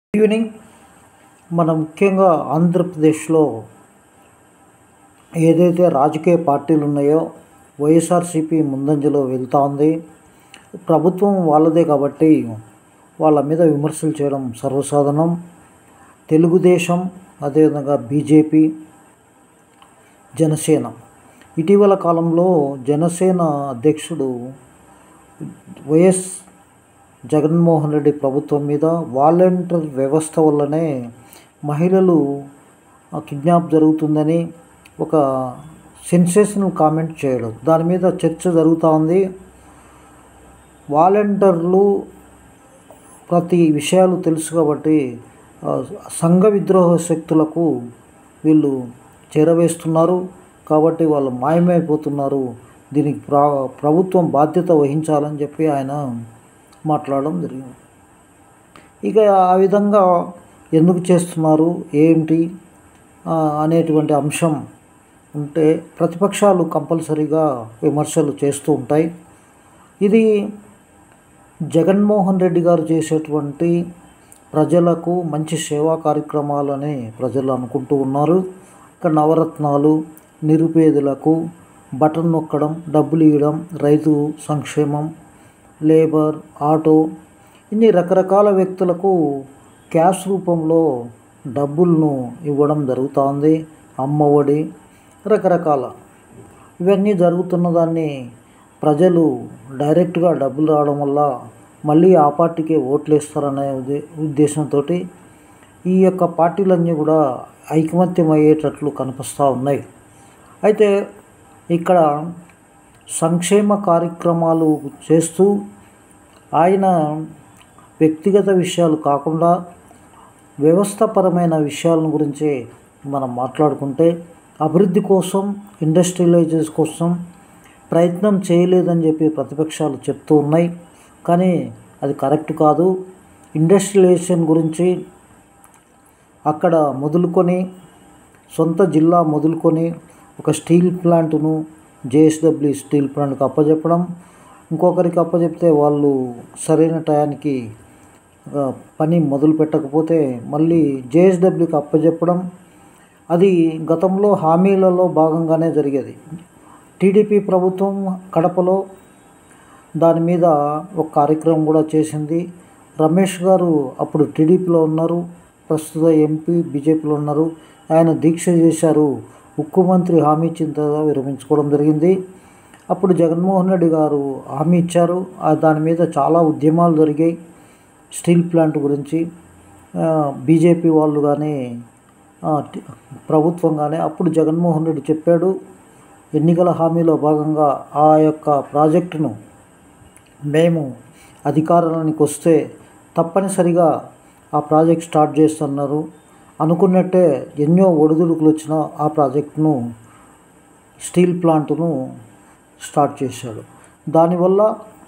evening మనం ముఖ్యంగా ఆంధ్రప్రదేశ్లో ఏదైతే రాజకీయ పార్టీలు ఉన్నాయో వైఎస్ఆర్సీపీ ముందంజలో వెళ్తా ఉంది ప్రభుత్వం వాళ్ళదే కాబట్టి వాళ్ళ మీద విమర్శలు చేయడం సర్వసాధారణం తెలుగుదేశం అదేవిధంగా బీజేపీ జనసేన ఇటీవల కాలంలో జనసేన అధ్యక్షుడు వైఎస్ జగన్మోహన్ రెడ్డి ప్రభుత్వం మీద వాలంటీర్ వ్యవస్థ వల్లనే మహిళలు కిడ్నాప్ జరుగుతుందని ఒక సెన్సేషనల్ కామెంట్ చేయడం దాని మీద చర్చ జరుగుతూ ఉంది వాలంటీర్లు ప్రతి విషయాలు తెలుసు కాబట్టి ఆ, సంఘ విద్రోహ శక్తులకు వీళ్ళు చేరవేస్తున్నారు కాబట్టి వాళ్ళు మాయమైపోతున్నారు దీనికి ప్ర ప్రభుత్వం బాధ్యత వహించాలని చెప్పి ఆయన మాట్లాడడం జరిగింది ఇక ఆ విధంగా ఎందుకు చేస్తున్నారు ఏంటి ఆ, అనేటువంటి అంశం ఉంటే ప్రతిపక్షాలు కంపల్సరీగా విమర్శలు చేస్తూ ఉంటాయి ఇది జగన్మోహన్ రెడ్డి గారు చేసేటువంటి ప్రజలకు మంచి సేవా కార్యక్రమాలని ప్రజలు అనుకుంటూ ఉన్నారు ఇక నవరత్నాలు నిరుపేదలకు బటన్ నొక్కడం డబ్బులు ఇవ్వడం రైతు సంక్షేమం లేబర్ ఆటో ఇన్ని రకరకాల వ్యక్తులకు క్యాష్ రూపంలో డబ్బులను ఇవ్వడం జరుగుతోంది అమ్మఒడి రకరకాల ఇవన్నీ జరుగుతున్న దాన్ని ప్రజలు డైరెక్ట్గా డబ్బులు రావడం వల్ల మళ్ళీ ఆ పార్టీకే ఓట్లు వేస్తారనే ఉద్దే ఉద్దేశంతో ఈ యొక్క పార్టీలన్నీ కూడా ఐకమత్యం అయ్యేటట్లు కనిపిస్తూ ఉన్నాయి అయితే ఇక్కడ సంక్షేమ కార్యక్రమాలు చేస్తూ ఆయన వ్యక్తిగత విషయాలు కాకుండా వ్యవస్థపరమైన విషయాల గురించి మనం మాట్లాడుకుంటే అభివృద్ధి కోసం ఇండస్ట్రియలైజేషన్ కోసం ప్రయత్నం చేయలేదని చెప్పి ప్రతిపక్షాలు చెప్తూ ఉన్నాయి కానీ అది కరెక్ట్ కాదు ఇండస్ట్రియలైజేషన్ గురించి అక్కడ మొదలుకొని సొంత జిల్లా మొదలుకొని ఒక స్టీల్ ప్లాంట్ను జేఎస్డబ్ల్యూ స్టీల్ ప్లాంట్కి అప్పచెప్పడం ఇంకొకరికి అప్పచెప్తే వాళ్ళు సరైన టయానికి ఆ, పని మొదలు పెట్టకపోతే మళ్ళీ జేఎస్డబ్ల్యూకి అప్పచెప్పడం అది గతంలో హామీలలో భాగంగానే జరిగేది టీడీపీ ప్రభుత్వం కడపలో దాని మీద ఒక కార్యక్రమం కూడా చేసింది రమేష్ గారు అప్పుడు టీడీపీలో ఉన్నారు ప్రస్తుత ఎంపీ బీజేపీలో ఉన్నారు ఆయన దీక్ష చేశారు ఉక్కు మంత్రి హామీ ఇచ్చిన తర్వాత విరమించుకోవడం జరిగింది అప్పుడు జగన్మోహన్ రెడ్డి గారు హామీ ఇచ్చారు ఆ దాని మీద చాలా ఉద్యమాలు జరిగాయి స్టీల్ ప్లాంట్ గురించి ఆ, బీజేపీ వాళ్ళు కానీ ఆ, టి- ప్రభుత్వం కానీ అప్పుడు జగన్మోహన్ రెడ్డి చెప్పాడు ఎన్నికల హామీలో భాగంగా ఆ యొక్క ప్రాజెక్టును మేము అధికారానికి వస్తే తప్పనిసరిగా ఆ ప్రాజెక్ట్ స్టార్ట్ చేస్తున్నారు అనుకున్నట్టే ఎన్నో ఒడిదుడుకులు వచ్చినా ఆ ప్రాజెక్టును స్టీల్ ప్లాంట్ను స్టార్ట్ చేశాడు దానివల్ల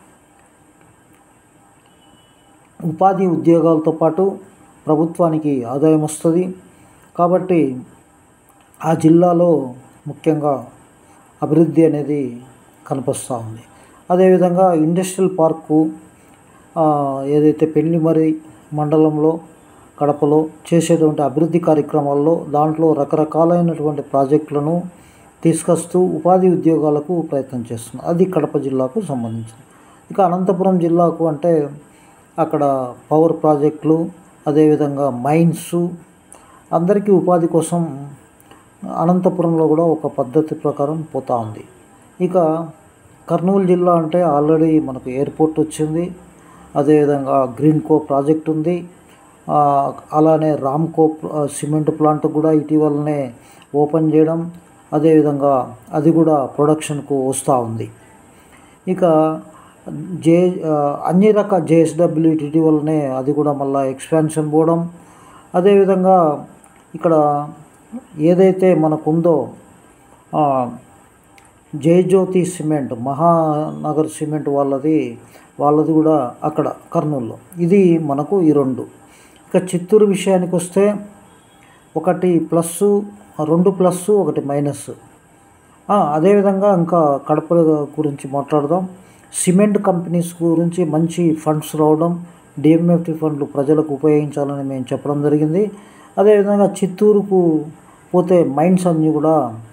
ఉపాధి ఉద్యోగాలతో పాటు ప్రభుత్వానికి ఆదాయం వస్తుంది కాబట్టి ఆ జిల్లాలో ముఖ్యంగా అభివృద్ధి అనేది కనిపిస్తూ ఉంది అదేవిధంగా ఇండస్ట్రియల్ పార్కు ఆ, ఏదైతే పెళ్లిమరి మండలంలో కడపలో చేసేటువంటి అభివృద్ధి కార్యక్రమాల్లో దాంట్లో రకరకాలైనటువంటి ప్రాజెక్టులను తీసుకొస్తూ ఉపాధి ఉద్యోగాలకు ప్రయత్నం చేస్తున్నారు అది కడప జిల్లాకు సంబంధించింది ఇక అనంతపురం జిల్లాకు అంటే అక్కడ పవర్ ప్రాజెక్టులు అదేవిధంగా మైన్స్ అందరికీ ఉపాధి కోసం అనంతపురంలో కూడా ఒక పద్ధతి ప్రకారం పోతా ఉంది ఇక కర్నూలు జిల్లా అంటే ఆల్రెడీ మనకు ఎయిర్పోర్ట్ వచ్చింది అదేవిధంగా గ్రీన్ కో ప్రాజెక్ట్ ఉంది ఆ, అలానే రామ్కో ఆ, సిమెంట్ ప్లాంట్ కూడా ఇటీవలనే ఓపెన్ చేయడం అదేవిధంగా అది కూడా ప్రొడక్షన్కు వస్తూ ఉంది ఇక జే ఆ, అన్ని రకాల జేఎస్డబ్ల్యూ ఇటీవలనే అది కూడా మళ్ళీ ఎక్స్పాన్షన్ పోవడం అదేవిధంగా ఇక్కడ ఏదైతే మనకుందో ఆ, జయజ్యోతి సిమెంట్ మహానగర్ సిమెంట్ వాళ్ళది వాళ్ళది కూడా అక్కడ కర్నూలులో ఇది మనకు ఈ రెండు ఇక చిత్తూరు విషయానికి వస్తే ఒకటి ప్లస్ రెండు ప్లస్ ఒకటి మైనస్ ఆ, అదేవిధంగా ఇంకా కడప గురించి మాట్లాడదాం సిమెంట్ కంపెనీస్ గురించి మంచి ఫండ్స్ రావడం డిఎంఎఫ్టి ఫండ్లు ప్రజలకు ఉపయోగించాలని మేము చెప్పడం జరిగింది అదేవిధంగా చిత్తూరుకు పోతే మైన్స్ అన్నీ కూడా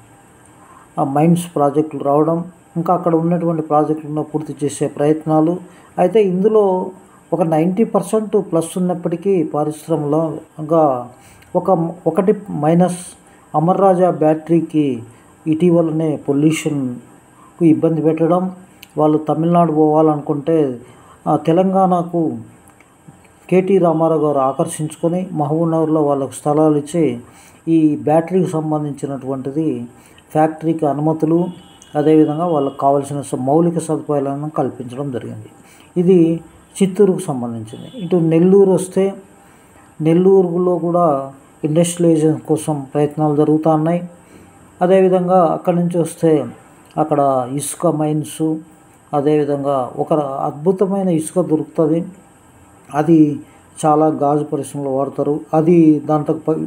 ఆ మైన్స్ ప్రాజెక్టులు రావడం ఇంకా అక్కడ ఉన్నటువంటి ప్రాజెక్టులను పూర్తి చేసే ప్రయత్నాలు అయితే ఇందులో ఒక నైంటీ పర్సెంట్ ప్లస్ ఉన్నప్పటికీ పారిశ్రమలో ఇంకా ఒక ఒకటి మైనస్ అమర్ రాజా బ్యాటరీకి ఇటీవలనే పొల్యూషన్కు ఇబ్బంది పెట్టడం వాళ్ళు తమిళనాడు పోవాలనుకుంటే ఆ, తెలంగాణకు కేటీ రామారావు గారు ఆకర్షించుకొని మహబూబ్నగర్లో వాళ్ళకు స్థలాలు ఇచ్చి ఈ బ్యాటరీకి సంబంధించినటువంటిది ఫ్యాక్టరీకి అనుమతులు అదేవిధంగా వాళ్ళకి కావాల్సిన స- మౌలిక సదుపాయాలను కల్పించడం జరిగింది ఇది చిత్తూరుకు సంబంధించింది ఇటు నెల్లూరు వస్తే నెల్లూరులో కూడా ఇండస్ట్రియలైజేషన్ కోసం ప్రయత్నాలు జరుగుతూ ఉన్నాయి అదేవిధంగా అక్కడి నుంచి వస్తే అక్కడ ఇసుక మైన్స్ అదేవిధంగా ఒక అద్భుతమైన ఇసుక దొరుకుతుంది అది చాలా గాజు పరిశ్రమలో వాడతారు అది దాంట్లో ప-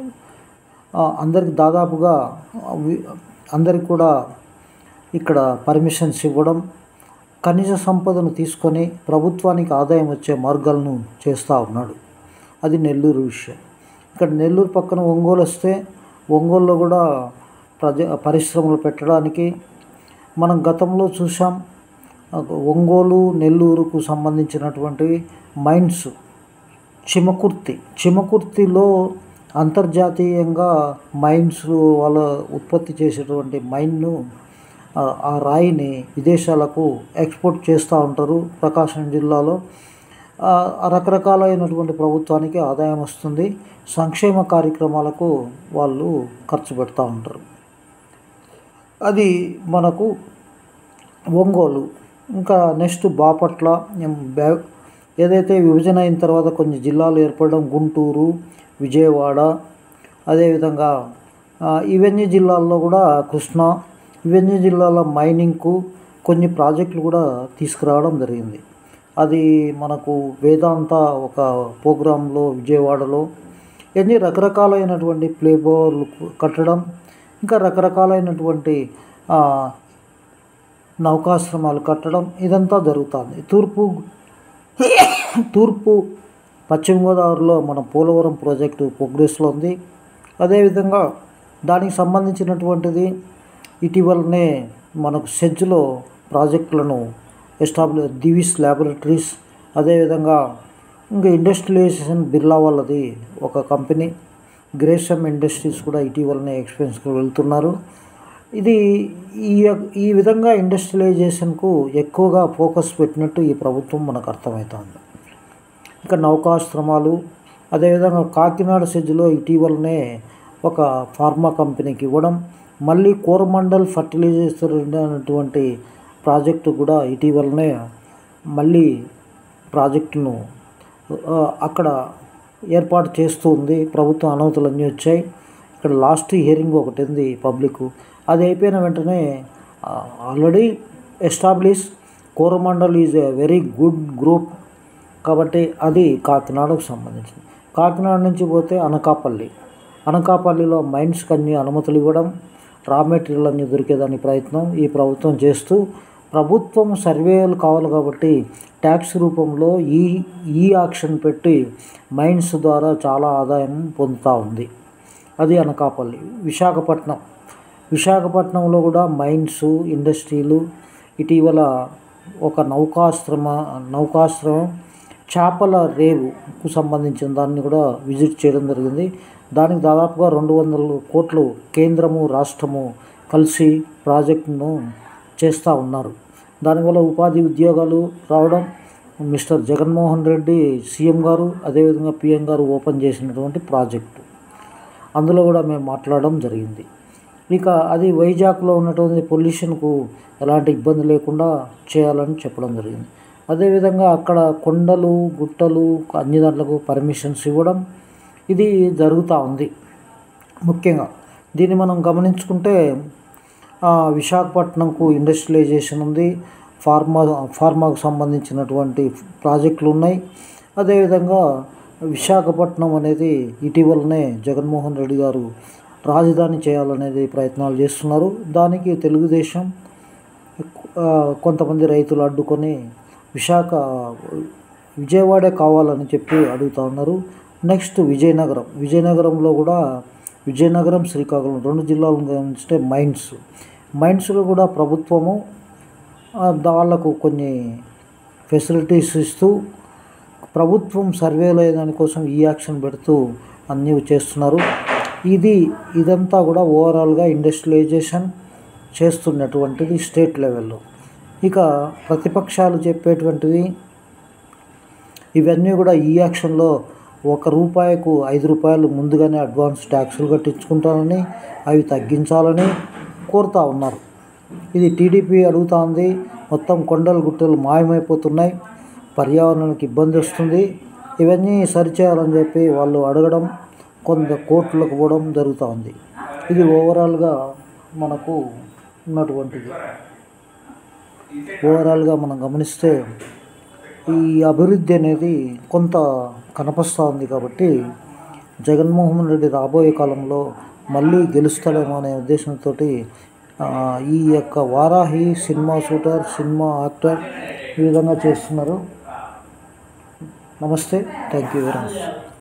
ఆ, అందరికి దాదాపుగా వి- అందరికి కూడా ఇక్కడ పర్మిషన్స్ ఇవ్వడం ఖనిజ సంపదను తీసుకొని ప్రభుత్వానికి ఆదాయం వచ్చే మార్గాలను చేస్తూ ఉన్నాడు అది నెల్లూరు విషయం ఇక్కడ నెల్లూరు పక్కన ఒంగోలు వస్తే ఒంగోలులో కూడా ప్రజ పరిశ్రమలు పెట్టడానికి మనం గతంలో చూసాం ఒంగోలు నెల్లూరుకు సంబంధించినటువంటి మైన్స్ చిమకుర్తి చిమకుర్తిలో అంతర్జాతీయంగా మైన్స్ వాళ్ళ ఉత్పత్తి చేసేటువంటి మైన్ను ఆ ఆ రాయిని విదేశాలకు ఎక్స్పోర్ట్ చేస్తూ ఉంటారు ప్రకాశం జిల్లాలో ఆ, రకరకాలైనటువంటి ప్రభుత్వానికి ఆదాయం వస్తుంది సంక్షేమ కార్యక్రమాలకు వాళ్ళు ఖర్చు పెడతా ఉంటారు అది మనకు ఒంగోలు ఇంకా నెక్స్ట్ బాపట్ల ఎం, బ్యా- ఏదైతే విభజన అయిన తర్వాత కొన్ని జిల్లాలు ఏర్పడడం గుంటూరు విజయవాడ అదేవిధంగా ఆ, ఇవన్నీ జిల్లాల్లో కూడా కృష్ణా ఇవన్నీ జిల్లాల మైనింగ్కు కొన్ని ప్రాజెక్టులు కూడా తీసుకురావడం జరిగింది అది మనకు వేదాంత ఒక ప్రోగ్రాంలో విజయవాడలో ఇవన్నీ రకరకాలైనటువంటి ప్లే బోర్లు కట్టడం ఇంకా రకరకాలైనటువంటి ఆ, నౌకాశ్రమాలు కట్టడం ఇదంతా జరుగుతుంది తూర్పు తూర్పు పశ్చిమ గోదావరిలో మన పోలవరం ప్రాజెక్టు ప్రోగ్రెస్లో ఉంది అదేవిధంగా దానికి సంబంధించినటువంటిది ఇటీవలనే మనకు సెజ్లో ప్రాజెక్టులను ఎస్టాబ్లి దివిస్ ల్యాబొరేటరీస్ అదేవిధంగా ఇంకా ఇండస్ట్రియలైజేషన్ బిర్లా వాళ్ళది ఒక కంపెనీ గ్రేసమ్ ఇండస్ట్రీస్ కూడా ఇటీవలనే ఎక్స్పెన్స్కి వెళ్తున్నారు ఇది ఈ ఈ విధంగా ఇండస్ట్రియలైజేషన్కు ఎక్కువగా ఫోకస్ పెట్టినట్టు ఈ ప్రభుత్వం మనకు అర్థమవుతుంది ఇక నౌకాశ్రమాలు అదేవిధంగా కాకినాడ సెజ్లో ఇటీవలనే ఒక ఫార్మా కంపెనీకి ఇవ్వడం మళ్ళీ కోరమండల్ ఫర్టిలైజర్స్ అనేటువంటి ప్రాజెక్టు కూడా ఇటీవలనే మళ్ళీ ప్రాజెక్టును ఆ, అక్కడ ఏర్పాటు చేస్తూ ఉంది ప్రభుత్వం అనుమతులు అన్నీ వచ్చాయి ఇక్కడ లాస్ట్ హియరింగ్ ఒకటి ఉంది పబ్లిక్ అది అయిపోయిన వెంటనే already establish Coromandel is a very good group కాబట్టి అది కాకినాడకు సంబంధించింది కాకినాడ నుంచి పోతే అనకాపల్లి అనకాపల్లిలో మైన్స్కి అన్ని అనుమతులు ఇవ్వడం రా మెటీరియల్ అన్ని దొరికేదాని ప్రయత్నం ఈ ప్రభుత్వం చేస్తూ ప్రభుత్వం సర్వేలు కావాలి కాబట్టి ట్యాక్స్ రూపంలో ఈ ఈ ఆక్షన్ పెట్టి మైన్స్ ద్వారా చాలా ఆదాయం పొందుతూ ఉంది అది అనకాపల్లి విశాఖపట్నం విశాఖపట్నంలో కూడా మైన్స్ ఇండస్ట్రీలు ఇటీవల ఒక నౌకాశ్రమ నౌకాశ్రమం చేపల రేవుకు సంబంధించిన దాన్ని కూడా విజిట్ చేయడం జరిగింది దానికి దాదాపుగా రెండు వందల కోట్లు కేంద్రము రాష్ట్రము కలిసి ప్రాజెక్టును చేస్తూ ఉన్నారు దానివల్ల ఉపాధి ఉద్యోగాలు రావడం మిస్టర్ జగన్మోహన్ రెడ్డి సీఎం గారు అదేవిధంగా పిఎం గారు ఓపెన్ చేసినటువంటి ప్రాజెక్టు అందులో కూడా మేము మాట్లాడడం జరిగింది ఇక అది వైజాగ్లో ఉన్నటువంటి పొల్యూషన్కు ఎలాంటి ఇబ్బంది లేకుండా చేయాలని చెప్పడం జరిగింది అదేవిధంగా అక్కడ కొండలు గుట్టలు అన్ని దాంట్లకు పర్మిషన్స్ ఇవ్వడం ఇది జరుగుతూ ఉంది ముఖ్యంగా దీన్ని మనం గమనించుకుంటే ఆ, విశాఖపట్నంకు ఇండస్ట్రియలైజేషన్ ఉంది ఫార్మా ఫార్మాకు సంబంధించినటువంటి ప్రాజెక్టులు ఉన్నాయి అదేవిధంగా విశాఖపట్నం అనేది ఇటీవలనే జగన్మోహన్ రెడ్డి గారు రాజధాని చేయాలనేది ప్రయత్నాలు చేస్తున్నారు దానికి తెలుగుదేశం ఆ, కొంతమంది రైతులు అడ్డుకొని విశాఖ విజయవాడే కావాలని చెప్పి అడుగుతా ఉన్నారు నెక్స్ట్ విజయనగరం విజయనగరంలో కూడా విజయనగరం శ్రీకాకుళం రెండు జిల్లాలను గమనిస్తే మైన్స్ మైన్స్లో కూడా ప్రభుత్వము ఆ, వాళ్ళకు కొన్ని ఫెసిలిటీస్ ఇస్తూ ప్రభుత్వం సర్వేలో దానికోసం ఈ యాక్షన్ పెడుతూ అన్నీ చేస్తున్నారు ఇది ఇదంతా కూడా ఓవరాల్గా ఇండస్ట్రియలైజేషన్ చేస్తున్నటువంటిది స్టేట్ లెవెల్లో ఇక ప్రతిపక్షాలు చెప్పేటువంటివి ఇవన్నీ కూడా ఈ యాక్షన్లో ఒక రూపాయికు ఐదు రూపాయలు ముందుగానే అడ్వాన్స్ ట్యాక్సులు కట్టించుకుంటానని అవి తగ్గించాలని కోరుతా ఉన్నారు ఇది టీడీపీ అడుగుతా ఉంది మొత్తం కొండలు గుట్టలు మాయమైపోతున్నాయి పర్యావరణానికి ఇబ్బంది వస్తుంది ఇవన్నీ సరిచేయాలని చెప్పి వాళ్ళు అడగడం కొంత కోర్టులకు పోవడం జరుగుతూ ఉంది ఇది ఓవరాల్గా మనకు ఉన్నటువంటిది ఓవరాల్గా మనం గమనిస్తే ఈ అభివృద్ధి అనేది కొంత కనపస్తూ ఉంది కాబట్టి జగన్మోహన్ రెడ్డి రాబోయే కాలంలో మళ్ళీ గెలుస్తాడేమో అనే ఉద్దేశంతో ఈ యొక్క Varahi cinema shooter cinema actor ఈ విధంగా చేస్తున్నారు నమస్తే థ్యాంక్ యూ వెరీ మచ్